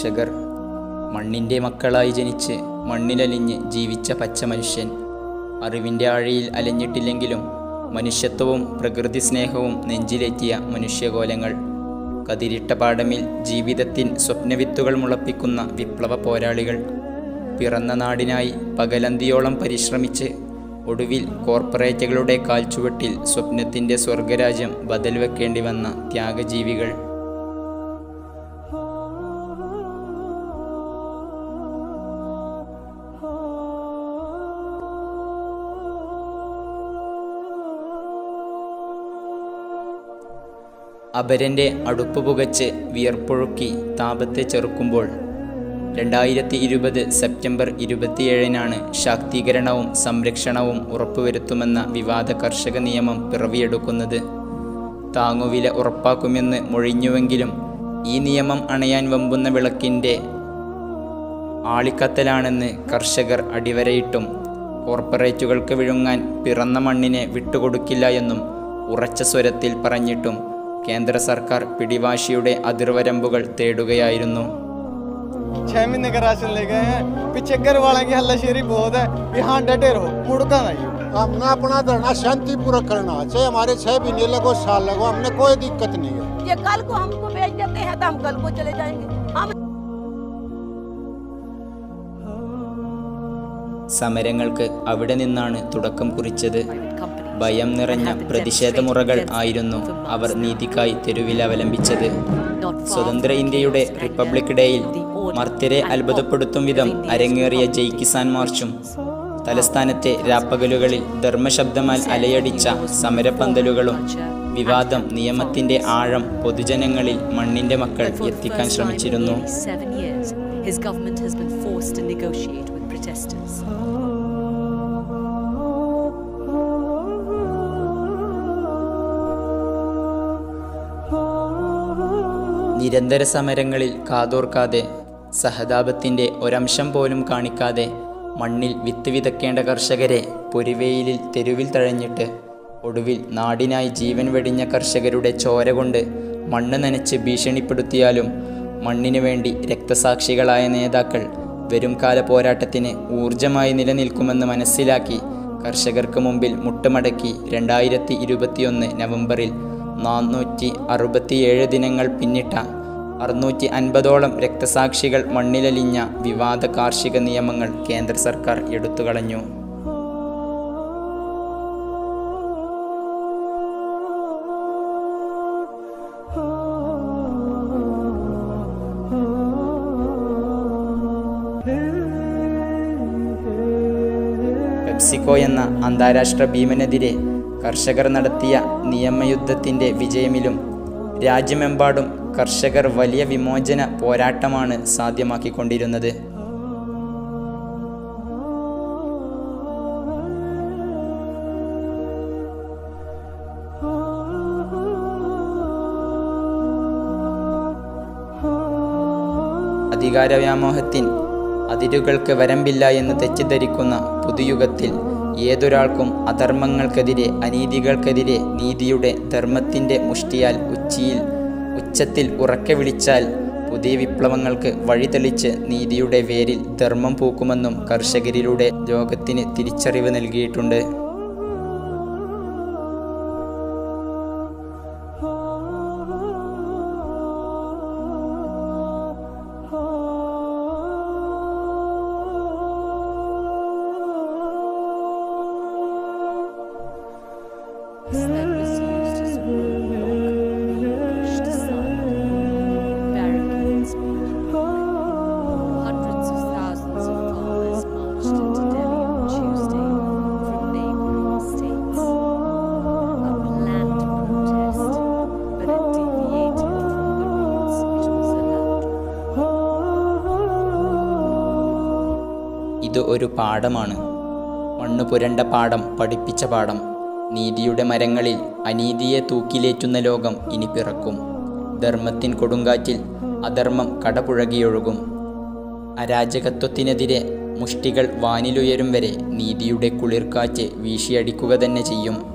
കർഷകർ മണ്ണിൻ്റെ മക്കളായി ജനിച്ച് മണ്ണിലലിഞ്ഞ് ജീവിച്ച പച്ച മനുഷ്യൻ അറിവിൻ്റെ ആഴിയിൽ അലഞ്ഞിട്ടില്ലെങ്കിലും മനുഷ്യത്വവും പ്രകൃതി സ്നേഹവും നെഞ്ചിലേറ്റിയ മനുഷ്യകോലങ്ങൾ കതിരിട്ട പാടമിൽ ജീവിതത്തിൻ സ്വപ്നവിത്തുകൾ മുളപ്പിക്കുന്ന വിപ്ലവ പോരാളികൾ പിറന്ന നാടിനായി പകലന്തിയോളം പരിശ്രമിച്ച് ഒടുവിൽ കോർപ്പറേറ്റുകളുടെ കാൽച്ചുവട്ടിൽ സ്വപ്നത്തിൻ്റെ സ്വർഗരാജ്യം ബദൽ വെക്കേണ്ടി വന്ന ത്യാഗജീവികൾ അപരൻ്റെ അടുപ്പ് പുകച്ച് വിയർപ്പൊഴുക്കി താപത്തെ ചെറുക്കുമ്പോൾ രണ്ടായിരത്തി ഇരുപത് സെപ്റ്റംബർ ഇരുപത്തിയേഴിനാണ് ശാക്തീകരണവും സംരക്ഷണവും ഉറപ്പുവരുത്തുമെന്ന വിവാദ കർഷക നിയമം പിറവിയെടുക്കുന്നത് താങ്ങുവില ഉറപ്പാക്കുമെന്ന് മൊഴിഞ്ഞുവെങ്കിലും ഈ നിയമം അണയാൻ വമ്പുന്ന വിളക്കിൻ്റെ ആളിക്കത്തലാണെന്ന് കർഷകർ അടിവരയിട്ടും കോർപ്പറേറ്റുകൾക്ക് വിഴുങ്ങാൻ പിറന്ന മണ്ണിനെ വിട്ടുകൊടുക്കില്ല എന്നും ഉറച്ച സ്വരത്തിൽ പറഞ്ഞിട്ടും കേന്ദ്ര സർക്കാർ പിടിവാശിയുടെ അതിർവരമ്പുകൾ തേടുകയായിരുന്നു छह महीने का राशन ले गए हैं पीछे घर वाले की हल्लाशेरी बहुत है यहाँ डटे रहो मुड़का नहीं हमने अपना धरना शांतिपूर्वक करना है चाहे हमारे छह महीने लगो साल लगो हमने कोई दिक्कत नहीं है ये कल को हमको भेज देते हैं तो हम कल को चले जाएंगे हम സമരങ്ങൾക്ക് അവിടെ നിന്നാണ് തുടക്കം കുറിച്ചത് ഭയം നിറഞ്ഞ പ്രതിഷേധമുറകൾ ആയിരുന്നു അവർ നീതിക്കായി തെരുവിൽ അവലംബിച്ചത് സ്വതന്ത്ര ഇന്ത്യയുടെ റിപ്പബ്ലിക് ഡേയിൽ മർത്യരെ അത്ഭുതപ്പെടുത്തും വിധം അരങ്ങേറിയ ജയ് കിസാൻ മാർച്ചും തലസ്ഥാനത്തെ രാപ്പകലുകളിൽ ധർമ്മശബ്ദമാൽ അലയടിച്ച സമരപന്തലുകളും വിവാദം നിയമത്തിന്റെ ആഴം പൊതുജനങ്ങളിൽ മണ്ണിന്റെ മക്കൾ എത്തിക്കാൻ ശ്രമിച്ചിരുന്നു Seven years, his government has been forced to negotiate with protesters. നിരന്തര സമരങ്ങളിൽ കാതോർക്കാതെ സഹതാപത്തിൻ്റെ ഒരംശം പോലും കാണിക്കാതെ മണ്ണിൽ വിത്ത് വിതക്കേണ്ട കർഷകരെ പൊരിവെയിലിൽ തെരുവിൽ തഴഞ്ഞിട്ട് ഒടുവിൽ നാടിനായി ജീവൻ വെടിഞ്ഞ കർഷകരുടെ ചോര കൊണ്ട് മണ്ണ് നനച്ച് ഭീഷണിപ്പെടുത്തിയാലും മണ്ണിനു വേണ്ടി രക്തസാക്ഷികളായ നേതാക്കൾ വരുംകാല പോരാട്ടത്തിന് ഊർജമായി നിലനിൽക്കുമെന്ന് മനസ്സിലാക്കി കർഷകർക്ക് മുമ്പിൽ മുട്ടുമടക്കി രണ്ടായിരത്തി ഇരുപത്തിയൊന്ന് നവംബറിൽ നാനൂറ്റി അറുപത്തിയേഴ് ദിനങ്ങൾ പിന്നിട്ട അറുന്നൂറ്റി അൻപതോളം രക്തസാക്ഷികൾ മണ്ണിലലിഞ്ഞ വിവാദ കാർഷിക നിയമങ്ങൾ കേന്ദ്ര സർക്കാർ എടുത്തുകളഞ്ഞു പെപ്സിക്കോ എന്ന അന്താരാഷ്ട്ര ഭീമനെതിരെ കർഷകർ നടത്തിയ നിയമയുദ്ധത്തിൻ്റെ വിജയമിലും രാജ്യമെമ്പാടും കർഷകർ വലിയ വിമോചന പോരാട്ടമാണ് സാധ്യമാക്കിക്കൊണ്ടിരുന്നത് അധികാരവ്യാമോഹത്തിൻ അതിരുകൾക്ക് വരമ്പില്ല എന്ന് തെറ്റിദ്ധരിക്കുന്ന പുതുയുഗത്തിൽ ഏതൊരാൾക്കും അധർമ്മങ്ങൾക്കെതിരെ അനീതികൾക്കെതിരെ നീതിയുടെ ധർമ്മത്തിൻ്റെ മുഷ്ടിയാൽ ഉച്ചിയിൽ ഉച്ചത്തിൽ ഉറക്കെ വിളിച്ചാൽ പുതിയ വിപ്ലവങ്ങൾക്ക് വഴിതെളിച്ച് നീതിയുടെ വേരിൽ ധർമ്മം പൂക്കുമെന്നും കർഷകരിലൂടെ ലോകത്തിന് തിരിച്ചറിവ് നൽകിയിട്ടുണ്ട് that was used as a roadblock being pushed aside. Barricades being broken. Hundreds of thousands of farmers marched into Delhi on Tuesday from neighboring states. A planned protest, but it deviated from the routes it was allowed. ഇത് ഒരു പാഠമാണ് മണ്ണ് പുരണ്ട പാഠം പഠിപ്പിച്ച പാഠം നീതിയുടെ മരങ്ങളിൽ അനീതിയെ തൂക്കിലേറ്റുന്ന ലോകം ഇനി പിറക്കും ധർമ്മത്തിൻ കൊടുങ്കാറ്റിൽ അധർമ്മം കടപുഴകിയൊഴുകും അരാജകത്വത്തിനെതിരെ മുഷ്ടികൾ വാനിലുയരും വരെ നീതിയുടെ കുളിർക്കാറ്റ് വീശിയടിക്കുക തന്നെ ചെയ്യും